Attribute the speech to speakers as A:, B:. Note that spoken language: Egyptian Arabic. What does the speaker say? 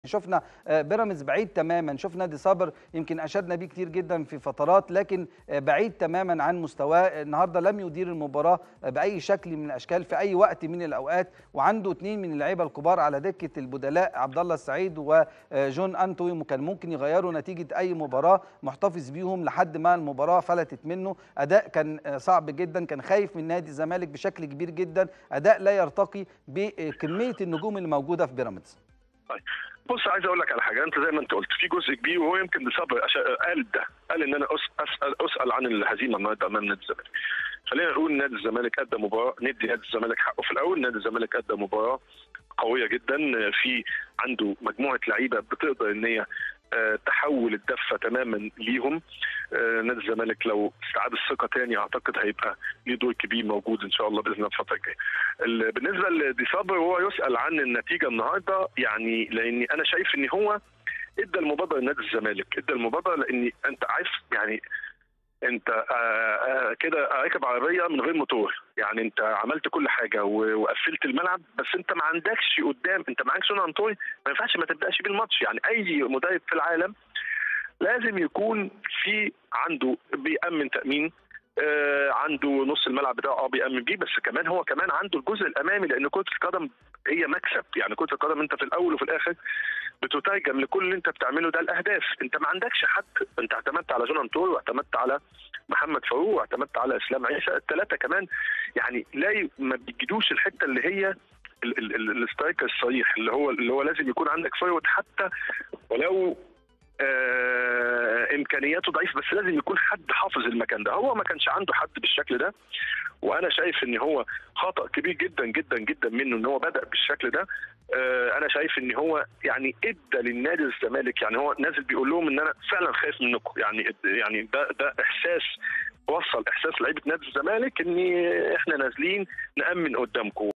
A: شفنا بيراميدز بعيد تماما شفنا نادي صابر يمكن اشدنا بيه كتير جدا في فترات لكن بعيد تماما عن مستواه النهارده لم يدير المباراه باي شكل من الاشكال في اي وقت من الاوقات وعنده اثنين من اللعيبه الكبار على دكه البدلاء عبد الله السعيد وجون انتوي كان ممكن يغيروا نتيجه اي مباراه محتفظ بيهم لحد ما المباراه فلتت منه اداء كان صعب جدا كان خايف من نادي الزمالك بشكل كبير جدا اداء لا يرتقي بكميه النجوم اللي موجوده في بيراميدز
B: طيب بص عايز اقول لك على حاجه انت زي ما انت قلت في جزء كبير وهو يمكن بسبب قال ده قال ان انا اسال اسال عن الهزيمه النهارده امام نادي الزمالك خلينا نقول نادي الزمالك ادى مباراه ندي نادي الزمالك حقه في الاول نادي الزمالك ادى مباراه قويه جدا في عنده مجموعه لعيبه بتقدر ان هي تحول الدفه تماما ليهم نادي الزمالك لو استعاد الثقه تاني اعتقد هيبقى ليه دور كبير موجود ان شاء الله باذن الله الفتره الجايه. بالنسبه لدي صبر هو يسال عن النتيجه النهارده يعني لاني انا شايف ان هو ادى المبادره لنادي الزمالك ادى المبادره لان انت عارف يعني انت كده راكب عربيه من غير موتور يعني انت عملت كل حاجه وقفلت الملعب بس انت ما عندكش قدام انت معاك سون انطوي ما ينفعش ما تبداش بيه الماتش يعني اي مدرب في العالم لازم يكون في عنده بيأمن تأمين آه عنده نص الملعب بتاعه اه بيأمن بيه بس كمان هو كمان عنده الجزء الامامي لان كره القدم هي مكسب يعني كره القدم انت في الاول وفي الاخر بتترجم لكل اللي انت بتعمله ده الاهداف انت ما عندكش حد انت اعتمدت على جون انطور واعتمدت على محمد فاروق واعتمدت على اسلام عيسى الثلاثه كمان يعني لا ما بيجدوش الحته اللي هي الاسترايكر الصريح اللي هو اللي هو لازم يكون عندك فورورد حتى ولو آه امكانياته ضعيفه بس لازم يكون حد حافظ المكان ده هو ما كانش عنده حد بالشكل ده وانا شايف ان هو خطا كبير جدا جدا جدا منه ان هو بدا بالشكل ده آه انا شايف ان هو يعني ادى للنادي الزمالك يعني هو نازل بيقول لهم ان انا فعلا خايف منكم يعني يعني ده ده احساس وصل احساس لعيبه نادي الزمالك ان احنا نازلين نامن قدامكم